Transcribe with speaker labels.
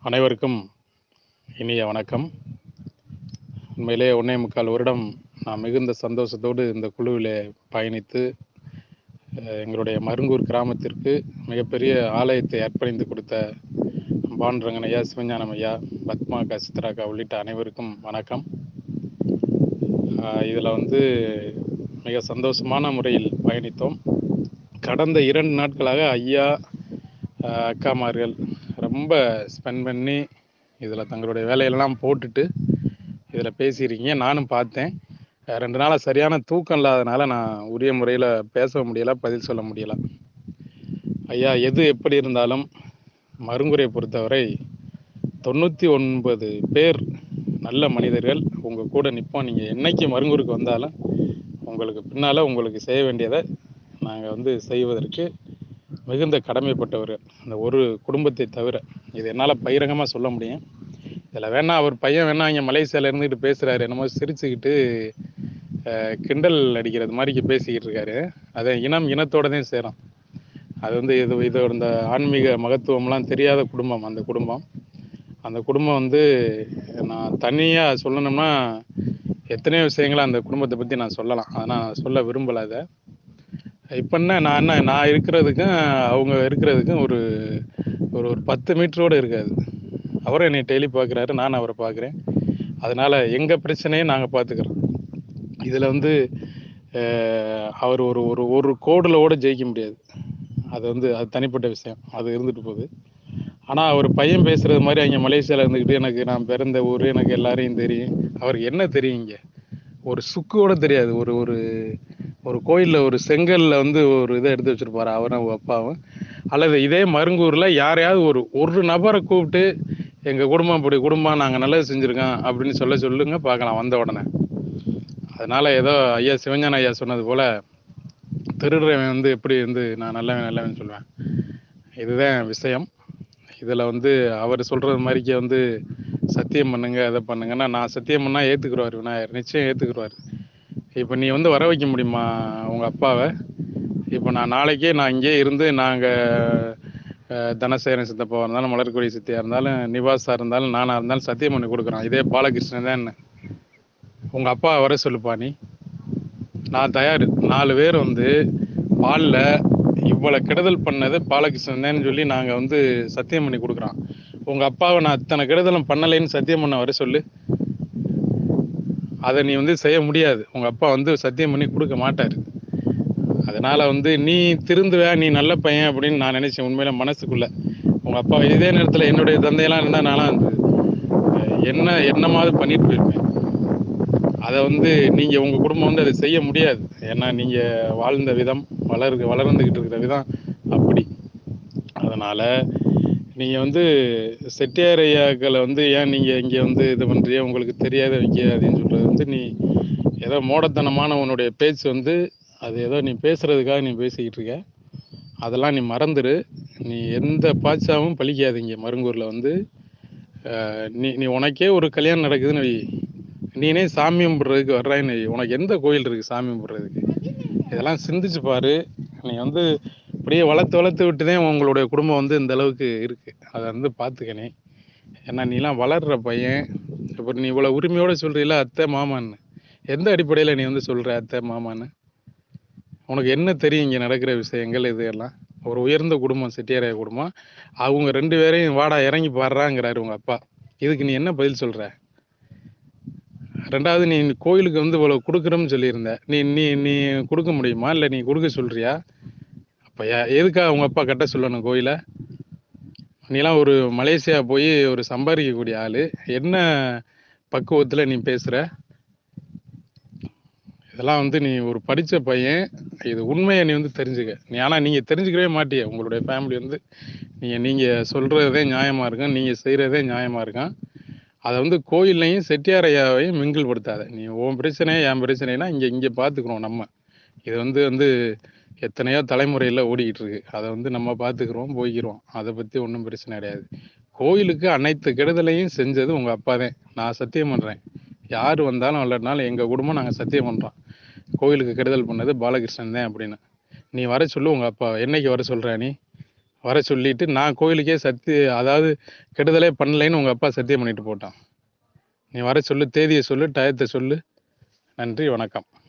Speaker 1: அனைவருக்கும் இனிய வணக்கம் உண்மையிலே ஒன்னே முக்கால் வருடம் நான் மிகுந்த சந்தோஷத்தோடு இந்த குழுவிலே பயணித்து அஹ், எங்களுடைய மருங்கூர் கிராமத்திற்கு மிகப்பெரிய ஆலயத்தை அர்ப்பணித்து கொடுத்த பாண்டுரங்கன் ஐயா சிவஞானம் ஐயா பத்மா அக்கா சித்ராக்கா உள்ளிட்ட அனைவருக்கும் வணக்கம் அஹ், இதுல வந்து மிக சந்தோஷமான முறையில் பயணித்தோம் கடந்த இரண்டு நாட்களாக ஐயா அஹ், அக்காமார்கள் ரொம்ப ஸ்பெண்ட் பண்ணி இதில் தங்களுடைய வேலையெல்லாம் போட்டுட்டு இதில் பேசியிருக்கீங்க நானும் பார்த்தேன் அஹ் ரெண்டு நாளாக சரியான தூக்கம் இல்லாதனால நான் உரிய முறையில் பேச முடியல பதில் சொல்ல முடியல ஐயா எது எப்படி இருந்தாலும் மருங்குறையை பொறுத்தவரை தொண்ணூற்றி ஒன்பது பேர் நல்ல மனிதர்கள் உங்கள் கூட நிற்போம் நீங்கள் என்னைக்கு மருங்கூருக்கு வந்தாலும் உங்களுக்கு பின்னால் உங்களுக்கு செய்ய வேண்டியதை நாங்கள் வந்து செய்வதற்கு மிகுந்த கடமைப்பட்டவர் அந்த ஒரு குடும்பத்தை தவிர இது என்னால் பகிரங்கமாக சொல்ல முடியும் இதில் வேணா அவர் பையன் வேணா இங்கே மலேசியால இருந்துட்டு பேசுகிறாரு என்னமோ சிரிச்சுக்கிட்டு அஹ், கிண்டல் அடிக்கிறது மாதிரி பேசிக்கிட்டு இருக்காரு அதை இனம் இனத்தோட தான் சேரும் அது வந்து இது இது இந்த ஆன்மீக மகத்துவம்லாம் தெரியாத குடும்பம் அந்த குடும்பம் அந்த குடும்பம் வந்து நான் தனியாக சொல்லணும்னா எத்தனையோ விஷயங்களை அந்த குடும்பத்தை பற்றி நான் சொல்லலாம் ஆனால் நான் சொல்ல விரும்பலை அதை இப்போ என்ன நான் என்ன நான் இருக்கிறதுக்கும் அவங்க இருக்கிறதுக்கும் ஒரு ஒரு ஒரு பத்து மீட்டரோடு இருக்காது அவரும் என்னை டெய்லி பார்க்குறாரு நான் அவரை பார்க்குறேன் அதனால எங்கள் பிரச்சனையை நாங்கள் பார்த்துக்கிறோம் இதில் வந்து அஹ், அவர் ஒரு ஒரு ஒரு கோடில் கூட ஜெயிக்க முடியாது அது வந்து அது தனிப்பட்ட விஷயம் அது இருந்துட்டு போகுது ஆனால் அவர் பையன் பேசுறது மாதிரி அங்கே மலேசியாவில் இருந்துக்கிட்டு எனக்கு நான் பிறந்த ஊர் எனக்கு எல்லாரையும் தெரியும் அவருக்கு என்ன தெரியும் இங்கே ஒரு சுக்கு கூட தெரியாது ஒரு ஒரு ஒரு கோயிலில் ஒரு செங்கல்ல வந்து ஒரு இதை எடுத்து வச்சிருப்பாரு அவரும் அவங்க அப்பாவும் அல்லது இதே மருங்கூரில் யாரையாவது ஒரு ஒரு நபரை கூப்பிட்டு எங்கள் குடும்பம் இப்படி குடும்பம் நாங்கள் நல்லது செஞ்சுருக்கோம் அப்படின்னு சொல்ல சொல்லுங்க பார்க்கலாம் வந்த உடனே அதனால ஏதோ ஐயா சிவஞான ஐயா சொன்னது போல திருடுறவன் வந்து எப்படி வந்து நான் நல்லவன் நல்லவன் சொல்லுவேன் இதுதான் விஷயம் இதில் வந்து அவர் சொல்கிறது மாதிரிக்கே வந்து சத்தியம் பண்ணுங்க அதை பண்ணுங்கன்னா நான் சத்தியம் பண்ணால் ஏற்றுக்குருவார் விநாயகர் நிச்சயம் ஏற்றுக்குருவார் இப்போ நீ வந்து வர வைக்க முடியுமா உங்கள் அப்பாவை இப்போ நான் நாளைக்கே நான் இங்கேயே இருந்து நாங்கள் தனசேகரன் சித்தப்பா இருந்தாலும் மலர்கொடி சித்தியா இருந்தாலும் நிவாஸாக இருந்தாலும் நானாக இருந்தாலும் சத்தியம் பண்ணி கொடுக்குறோம் இதே பாலகிருஷ்ணன் தான் என்ன உங்கள் அப்பா வர சொல்லுப்பா நீ நான் தயார் நாலு பேர் வந்து பாலில் இவ்வளோ கெடுதல் பண்ணது பாலகிருஷ்ணன் தான் சொல்லி நாங்கள் வந்து சத்தியம் பண்ணி கொடுக்குறோம் உங்கள் அப்பாவை நான் அத்தனை கெடுதலும் பண்ணலைன்னு சத்தியம் பண்ண வர சொல்லு அதை நீ வந்து செய்ய முடியாது உங்கள் அப்பா வந்து சத்தியம் பண்ணி கொடுக்க மாட்டார் அதனால வந்து நீ திருந்துவே நீ நல்ல பையன் அப்படின்னு நான் நினைச்சேன் உண்மையில மனசுக்குள்ள உங்க அப்பா இதே நேரத்துல என்னுடைய தந்தையெல்லாம் இருந்தா நான்லாம் வந்து அஹ், என்ன என்னமாவது பண்ணிட்டு போயிருப்பேன் அதை வந்து நீங்க உங்க குடும்பம் வந்து அதை செய்ய முடியாது ஏன்னா நீங்க வாழ்ந்த விதம் வளர் வளர்ந்துகிட்டு இருக்கிற விதம் அப்படி அதனால நீங்க வந்து செட்டியார் ஐயாக்களை வந்து ஏன் நீங்க இங்க வந்து இது பண்றீங்க உங்களுக்கு தெரியாத வைக்க அப்படின்னு சொல்றது வந்து நீ ஏதோ மோடத்தனமான உன்னுடைய பேச்சு வந்து அது ஏதோ நீ பேசுறதுக்காக நீ பேசிக்கிட்டு இருக்க அதெல்லாம் நீ மறந்துரு நீ எந்த பாய்ச்சாவும் பழிக்காதீங்க மருங்கூர்ல வந்து அஹ், நீ நீ உனக்கே ஒரு கல்யாணம் நடக்குதுன்னு வை நீனே சாமி கும்பிட்றதுக்கு வர்றான்னு வை உனக்கு எந்த கோயில் இருக்கு சாமி கும்பிட்றதுக்கு இதெல்லாம் சிந்திச்சு பாரு நீ வந்து இப்படியே வளர்த்து வளர்த்து விட்டு தான் உங்களுடைய குடும்பம் வந்து இந்த அளவுக்கு இருக்கு அதை வந்து பார்த்துக்கணே ஏன்னா நீலாம் வளர்ற பையன் இப்போ நீ இவ்வளோ உரிமையோட சொல்றீல அத்தை மாமான்னு எந்த அடிப்படையில் நீ வந்து சொல்ற அத்தை மாமான்னு உனக்கு என்ன தெரியும் இங்கே நடக்கிற விஷயங்கள் இது எல்லாம் ஒரு உயர்ந்த குடும்பம் செட்டியாரைய குடும்பம் அவங்க ரெண்டு பேரையும் வாடா இறங்கி பாடுறாங்கிறாரு உங்க அப்பா இதுக்கு நீ என்ன பதில் சொல்ற ரெண்டாவது நீ கோயிலுக்கு வந்து இவ்வளவு கொடுக்குறோம்னு சொல்லியிருந்த நீ நீ நீ கொடுக்க முடியுமா இல்லை நீ கொடுக்க சொல்றியா அப்ப யா- எதுக்காக உங்க அப்பா கட்ட சொல்லணும் கோயிலை நீலாம் ஒரு மலேசியா போய் ஒரு சம்பாதிக்கக்கூடிய ஆளு என்ன பக்குவத்துல நீ பேசுற இதெல்லாம் வந்து நீ ஒரு படிச்ச பையன் இது உண்மையை நீ வந்து தெரிஞ்சுக்க நீ ஆனா நீங்க தெரிஞ்சுக்கவே மாட்டிய உங்களுடைய ஃபேமிலி வந்து நீங்க நீங்க சொல்றதே நியாயமா இருக்கும் நீங்க செய்யறதே நியாயமா இருக்கும் அதை வந்து கோயில்லையும் செட்டியார் ஐயாவையும் மிங்கிள் படுத்தாத நீ உன் பிரச்சனை என் பிரச்சனைனா இங்க இங்க பாத்துக்கிறோம் நம்ம இது வந்து வந்து எத்தனையோ தலைமுறையில ஓடிக்கிட்டு இருக்கு அதை வந்து நம்ம பாத்துக்கிறோம் போய்க்கிறோம் அதை பத்தி ஒன்றும் பிரச்சனை கிடையாது கோயிலுக்கு அனைத்து கெடுதலையும் செஞ்சது உங்க அப்பா தான் நான் சத்தியம் பண்றேன் யார் வந்தாலும் வரலனாலும் எங்க குடும்பம் நாங்க சத்தியம் பண்றோம் கோயிலுக்கு கெடுதல் பண்ணது பாலகிருஷ்ணன் தான் அப்படின்னு நீ வர சொல்லு உங்க அப்பா என்னைக்கு வர சொல்ற நீ வர சொல்லிட்டு நான் கோயிலுக்கே சத்தி அதாவது கெடுதலே பண்ணலைன்னு உங்கள் அப்பா சத்தியம் பண்ணிட்டு போட்டான் நீ வர சொல்லு தேதியை சொல்லு டயத்தை சொல்லு நன்றி வணக்கம்